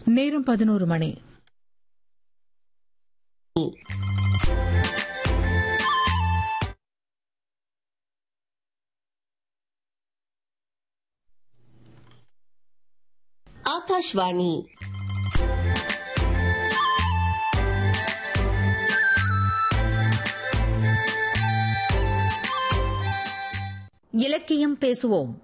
நேரம் பதினோரு மணி ஆகாஷ்வாணி இலக்கியம் பேசுவோம்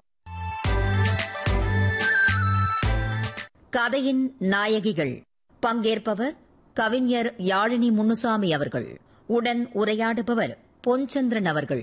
கதையின் நாயகிகள் பங்கேற்பவர் கவிஞர் யாழினி முன்னுசாமி அவர்கள் உடன் உரையாடுபவர் பொன்சந்திரன் அவர்கள்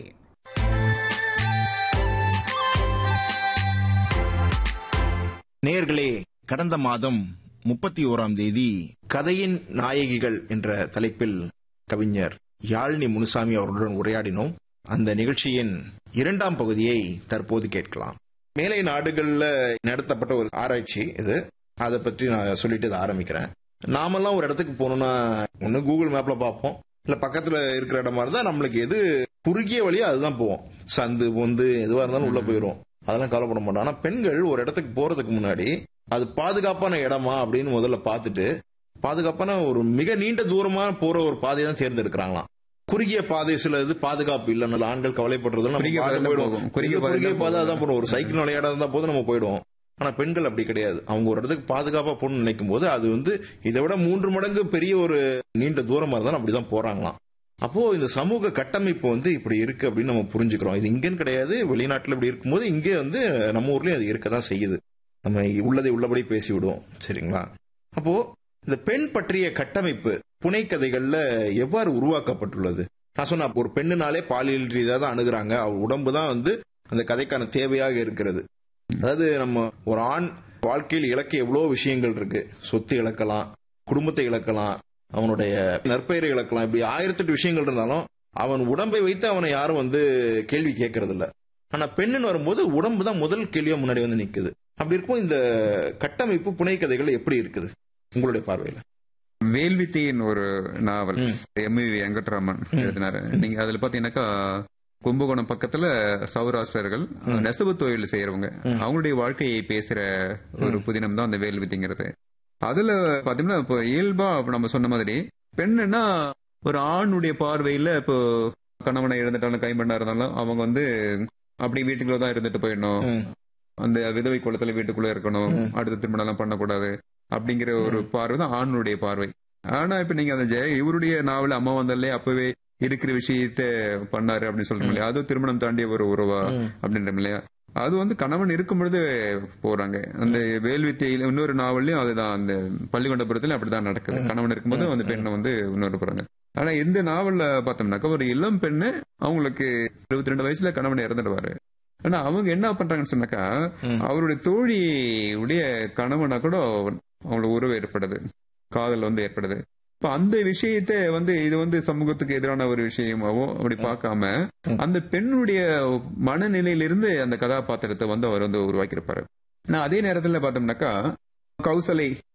நேர்களே கடந்த மாதம் முப்பத்தி ஓராம் தேதி கதையின் நாயகிகள் என்ற தலைப்பில் கவிஞர் யாழினி முனுசாமி அவர்களுடன் உரையாடினோம் அந்த நிகழ்ச்சியின் இரண்டாம் பகுதியை தற்போது கேட்கலாம் மேலை நாடுகள்ல நடத்தப்பட்ட ஒரு ஆராய்ச்சி இது அதை பற்றி நான் சொல்லிட்டு இதை ஆரம்பிக்கிறேன் நாமெல்லாம் ஒரு இடத்துக்கு போகணும்னா ஒன்று கூகுள் மேப்ல பார்ப்போம் இல்ல பக்கத்துல இருக்கிற இடமா இருந்தா நம்மளுக்கு எது குறுகிய வழியா அதுதான் போவோம் சந்து பொந்து எதுவா இருந்தாலும் உள்ள போயிடும் அதெல்லாம் கவலைப்பட மாட்டோம் ஆனா பெண்கள் ஒரு இடத்துக்கு போறதுக்கு முன்னாடி அது பாதுகாப்பான இடமா அப்படின்னு முதல்ல பார்த்துட்டு பாதுகாப்பான ஒரு மிக நீண்ட தூரமா போற ஒரு பாதையை தான் தேர்ந்தெடுக்கிறாங்களாம் குறுகிய பாதை சில இது பாதுகாப்பு இல்லைன்னு ஆண்கள் கவலைப்படுறதுல நம்ம குறுகிய பாட்டு பாதை போயிடுவோம் போகும். குறுகிய குறுகிய பாதை குறுகிய தான் பாதை போகும். தான் போடும் ஒரு சைக்கிள் விளையாட இருந்தா போது நம்ம போயிடுவோம் ஆனா பெண்கள் அப்படி கிடையாது அவங்க ஒரு இடத்துக்கு பாதுகாப்பா போகணும்னு நினைக்கும் போது அது வந்து இதை விட மூன்று மடங்கு பெரிய ஒரு நீண்ட தூரமா இருந்தாலும் அப்படிதான் போறாங்களாம் அப்போ இந்த சமூக கட்டமைப்பு வந்து இப்படி இருக்கு அப்படின்னு நம்ம புரிஞ்சுக்கிறோம் இது இங்கன்னு கிடையாது வெளிநாட்டுல இப்படி இருக்கும்போது இங்கே வந்து நம்ம ஊர்லயும் அது இருக்கதான் செய்யுது நம்ம உள்ளதை உள்ளபடி பேசி விடுவோம் சரிங்களா அப்போ இந்த பெண் பற்றிய கட்டமைப்பு புனைக்கதைகள்ல எவ்வாறு உருவாக்கப்பட்டுள்ளது நான் சொன்ன ஒரு பெண்ணுனாலே பாலியல் ரீதியாக தான் அணுகுறாங்க அவ உடம்பு தான் வந்து அந்த கதைக்கான தேவையாக இருக்கிறது அதாவது நம்ம ஒரு ஆண் வாழ்க்கையில் இழக்க எவ்வளவு விஷயங்கள் இருக்கு சொத்து இழக்கலாம் குடும்பத்தை இழக்கலாம் அவனுடைய நற்பெயரை இழக்கலாம் இப்படி ஆயிரத்தெட்டு விஷயங்கள் இருந்தாலும் அவன் உடம்பை வைத்து அவனை யாரும் வந்து கேள்வி கேட்கறது இல்ல ஆனா பெண்ணுன்னு வரும்போது உடம்பு தான் முதல் கேள்வியா முன்னாடி வந்து நிக்குது அப்படி இருக்கும் இந்த கட்டமைப்பு புனைக்கதைகள் எப்படி இருக்குது உங்களுடைய பார்வையில வேல்வித்தையின் ஒரு நாவல் ம். எம் வி வெங்கட்ராமன் எழுதினாரு நீங்க அதுல பாத்தீங்கன்னாக்கா கும்பகோணம் பக்கத்துல சௌராஷ்டிரர்கள் நெசவு தொழில் செய்யறவங்க அவங்களுடைய வாழ்க்கையை பேசுற ஒரு புதினம் தான் அந்த வேல்வித்தைங்கிறது அதுல பாத்தீங்கன்னா இப்போ இயல்பா இப்ப நம்ம சொன்ன மாதிரி பெண்ணுன்னா ஒரு ஆணுடைய பார்வையில இப்போ கணவனை இழந்துட்டாலும் கைம்பெண்ணா இருந்தாலும் அவங்க வந்து அப்படி வீட்டுக்குள்ள தான் இருந்துட்டு போயிடணும் ம். அந்த விதவை குளத்துல வீட்டுக்குள்ள இருக்கணும் அடுத்த திருமணம் எல்லாம் பண்ணக்கூடாது அப்படிங்கிற ஒரு பார்வை தான் ஆணுடைய பார்வை ஆனா இப்ப நீங்க அந்த ஜெய இவருடைய நாவல அம்மா வந்தாலே அப்பவே இருக்கிற விஷயத்த பண்ணாரு அப்படின்னு சொல்றோம் இல்லையா அதுவும் திருமணம் தாண்டிய ஒரு உறவா ம். அப்படின்றோம் இல்லையா அது வந்து கணவன் இருக்கும் பொழுது போறாங்க அந்த வேல்வித்தையில இன்னொரு நாவல்லையும் அதுதான் அந்த பள்ளிக்கொண்டபுரத்துல அப்படிதான் நடக்குது கணவன் இருக்கும்போது அந்த பெண்ணை வந்து இன்னொரு போறாங்க ஆனா இந்த நாவல்ல பார்த்தோம்னாக்கா ஒரு இளம் பெண்ணு அவங்களுக்கு இருபத்தி ரெண்டு வயசுல கணவன் இறந்துடுவாரு ஆனா அவங்க என்ன பண்றாங்கன்னு சொன்னாக்கா ம். அவருடைய தோழி உடைய கணவனா கூட அவங்களுக்கு உறவு ஏற்படுது காதல் வந்து ஏற்படுது இப்ப அந்த விஷயத்த வந்து இது வந்து சமூகத்துக்கு எதிரான ஒரு விஷயமாவோ அப்படி பார்க்காம அந்த பெண்ணுடைய மனநிலையிலிருந்து அந்த கதாபாத்திரத்தை வந்து அவர் வந்து உருவாக்கியிருப்பாரு ஆனா அதே நேரத்துல பார்த்தோம்னாக்கா கௌசலை